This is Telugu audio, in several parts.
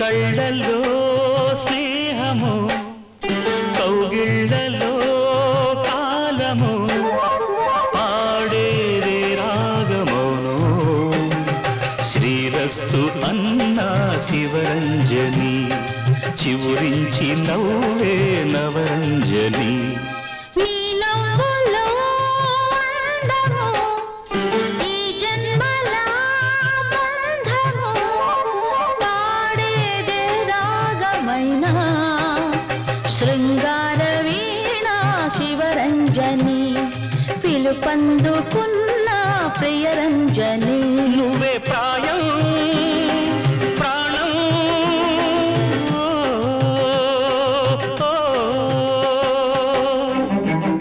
కళ్ళల్లో స్నేహము కౌగిళ్ళలో కాలము పాడేదే రాగమోను శ్రీరస్తు అన్నా శివరంజని చివురించి నవ్వే నవరంజని నీ నవ్వులో అందము ఈ జన్మల బంధము పాడేదే రాగమైన శృంగార వీణ శివరంజని పిలుపందుకున్న ప్రియరంజని నువ్వే ప్రాయం ప్రాణం ఓ, ఓ.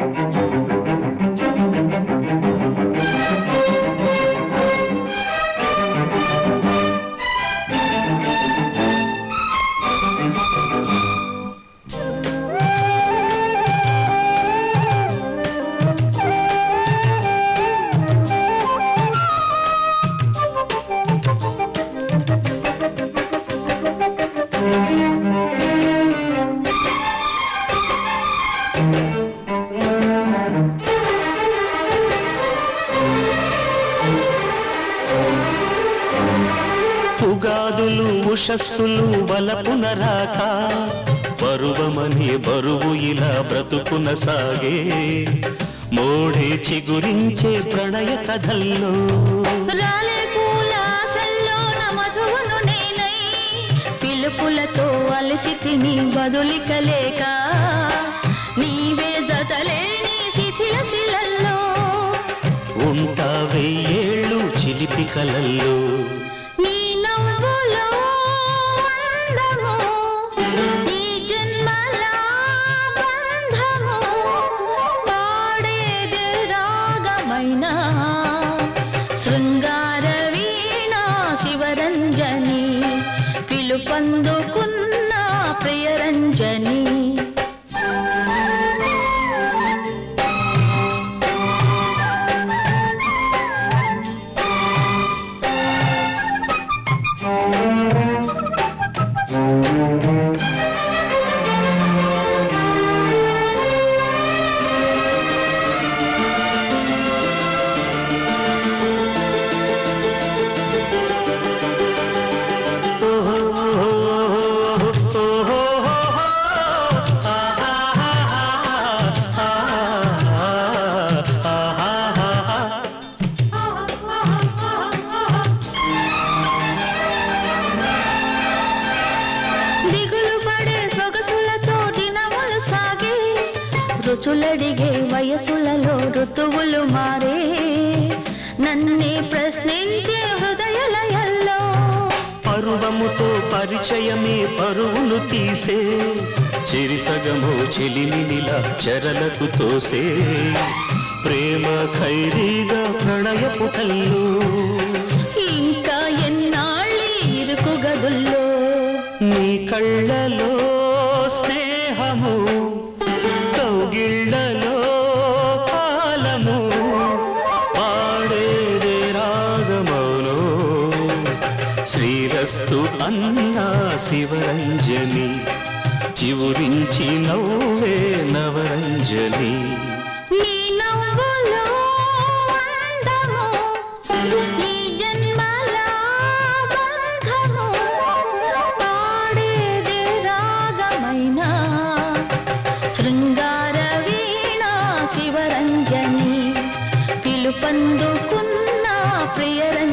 పుగాదులు ఉషస్సులు వలపున రాక పరువమని బరువు ఇలా బ్రతుకున సాగే మోడే చిగురించే ప్రణయ కథల్లో రాలే పూల ఆశల్లోన మధువును నేనై పిలుపులతో అలసి తిని బదులికలేక నీవే జతలేని శిథిల శిలల్లో ఉంటా వెయ్యేళ్ళు చిలిపి కలల్లో నీ నవ్వులో అందము ఈ జన్మల బంధము పాడేదే రాగమైన శృంగార వీణ శివరంజని పిలుపందుకున్న ప్రియరంజని దిగులు పడే సొగసులతో దినములు సాగే రుచులడిగే వయసులలో ఋతువులు మారే నన్నే ప్రశ్నించే హృదయలయల్లో పరువముతో పరిచయమే పరువును తీసే చిరిసగము చెలిమినిలా చెరలకు తోసే ప్రేమ ఖైరీగా ప్రణయపు కల్లు ఇంకా ఎన్నాళ్ళి ఇరుకు గదుల్లో నీ కళ్ళలో స్నేహము కౌగిళ్ళలో కాలము పాడేదే రాగమౌను శ్రీరస్తు అన్నా శివరంజని చివురించి నవ్వే నవరంజని నీ నవ్వులో అందము ఈ జన్మల బంధము పాడేదే రాగమైన శృంగార వీణ శివరంజని పిలుపందుకున్న ప్రియరంజని